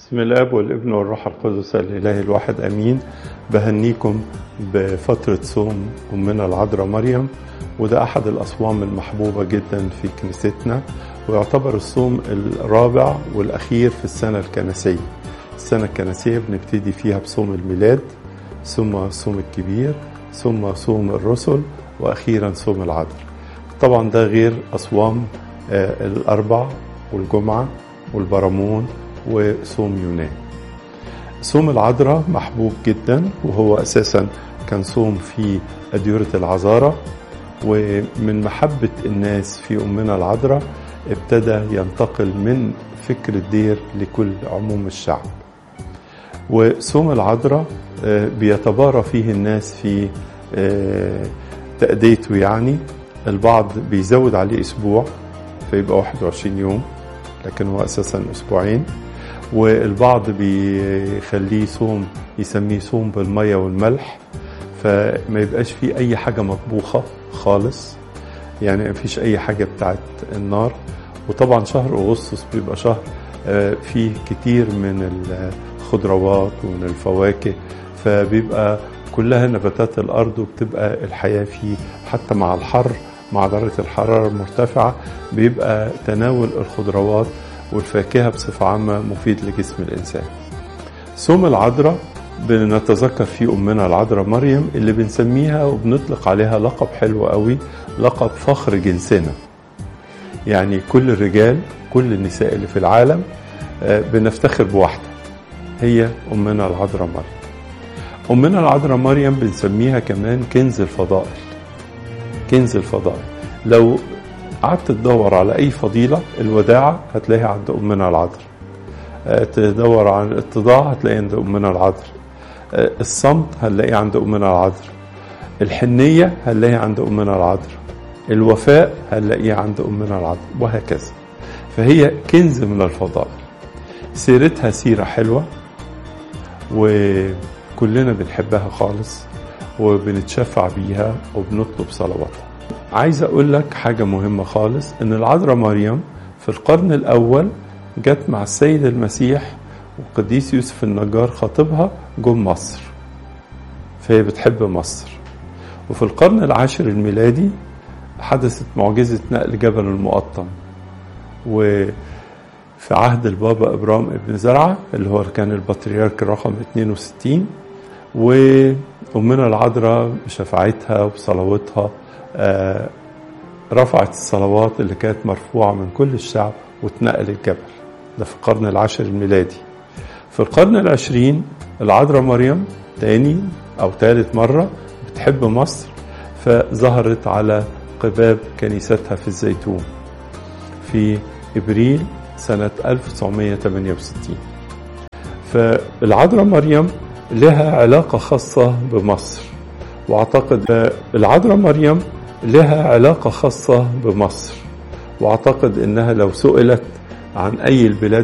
بسم الاب والابن والروح القدس الاله الواحد امين بهنيكم بفتره صوم امنا العذراء مريم وده احد الاصوام المحبوبه جدا في كنيستنا ويعتبر الصوم الرابع والاخير في السنه الكنسيه السنه الكنسيه بنبتدي فيها بصوم الميلاد ثم الصوم الكبير ثم صوم الرسل واخيرا صوم العذراء طبعا ده غير اصوام الاربع والجمعه والبرامون وصوم يونان صوم العذراء محبوب جدا وهو اساسا كان صوم في اديره العذاره ومن محبه الناس في امنا العذراء ابتدى ينتقل من فكر الدير لكل عموم الشعب وصوم العذراء بيتبارى فيه الناس في تأديته يعني البعض بيزود عليه اسبوع فيبقى 21 يوم لكن هو اساسا اسبوعين والبعض بيخليه صوم يسميه صوم بالميه والملح فما يبقاش فيه اي حاجه مطبوخه خالص يعني ما فيش اي حاجه بتاعت النار وطبعا شهر اغسطس بيبقى شهر فيه كتير من الخضروات ومن الفواكه فبيبقى كلها نباتات الارض وبتبقى الحياه فيه حتى مع الحر مع درجه الحراره المرتفعه بيبقى تناول الخضروات والفاكهة بصفة عامة مفيد لجسم الإنسان صوم العذراء بنتذكر فيه أمنا العذراء مريم اللي بنسميها وبنطلق عليها لقب حلو قوي لقب فخر جنسنا يعني كل الرجال كل النساء اللي في العالم بنفتخر بواحدة هي أمنا العذراء مريم أمنا العذراء مريم بنسميها كمان كنز الفضائل كنز الفضائل لو قعدت تدور على اي فضيله الوداعه هتلاقيها عند امنا العذراء تدور عن الاتضاع هتلاقيها عند امنا العذراء الصمت هنلاقيه عند امنا العذراء الحنيه هنلاقيها عند امنا العذراء الوفاء هنلاقيه عند امنا العذراء وهكذا فهي كنز من الفضائل سيرتها سيره حلوه وكلنا بنحبها خالص وبنتشفع بيها وبنطلب صلواتها عايز اقول لك حاجه مهمه خالص ان العذراء مريم في القرن الاول جت مع السيد المسيح وقديس يوسف النجار خاطبها جم مصر فهي بتحب مصر وفي القرن العاشر الميلادي حدثت معجزة نقل جبل المقطم وفي عهد البابا إبرام ابن زرعة اللي هو كان البطريرك رقم 62 وأمنا العذراء بشفاعتها وبصلواتها آه رفعت الصلوات اللي كانت مرفوعة من كل الشعب واتنقل الجبل ده في القرن العاشر الميلادي في القرن العشرين العذراء مريم تاني أو ثالث مرة بتحب مصر فظهرت على قباب كنيستها في الزيتون في إبريل سنة 1968 فالعذراء مريم لها علاقة خاصة بمصر واعتقد العذراء مريم لها علاقة خاصة بمصر واعتقد انها لو سئلت عن اي البلاد